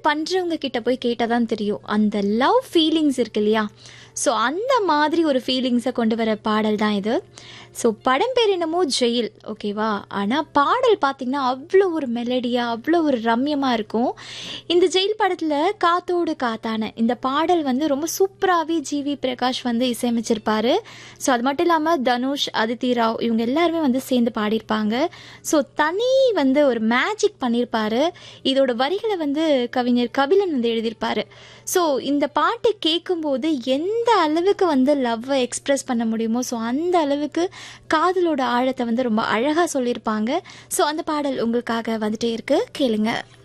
பண்ணுறவங்க கிட்ட போய் கேட்டால் தான் தெரியும் அந்த லவ் ஃபீலிங்ஸ் இருக்கு இல்லையா ஸோ அந்த மாதிரி ஒரு ஃபீலிங்ஸை கொண்டு வர பாடல் தான் இது ஸோ படம் பேர் என்னமோ ஜெயில் ஓகேவா ஆனால் பாடல் பார்த்திங்கன்னா அவ்வளோ ஒரு மெலடியாக அவ்வளோ ஒரு ரம்யமாக இருக்கும் இந்த ஜெயில் படத்தில் காத்தோடு காத்தான இந்த பாடல் வந்து ரொம்ப சூப்பராகவே ஜிவி பிரகாஷ் வந்து இசையமைச்சிருப்பாரு ஸோ அது மட்டும் இல்லாமல் தனுஷ் அதித்தி ராவ் இவங்க எல்லாருமே வந்து சேர்ந்து பாடியிருப்பாங்க ஸோ தனி வந்து ஒரு மேஜிக் பண்ணியிருப்பாரு இதோட வரிகளை வந்து கவிஞர் கபிலன் வந்து எழுதியிருப்பாரு ஸோ இந்த பாட்டு கேட்கும்போது எந்த அளவுக்கு வந்து லவ்வை எக்ஸ்பிரஸ் பண்ண முடியுமோ ஸோ அந்த அளவுக்கு காதலோட ஆழத்தை வந்து ரொம்ப அழகாக சொல்லியிருப்பாங்க ஸோ அந்த பாடல் உங்களுக்காக வந்துட்டே இருக்கு கேளுங்க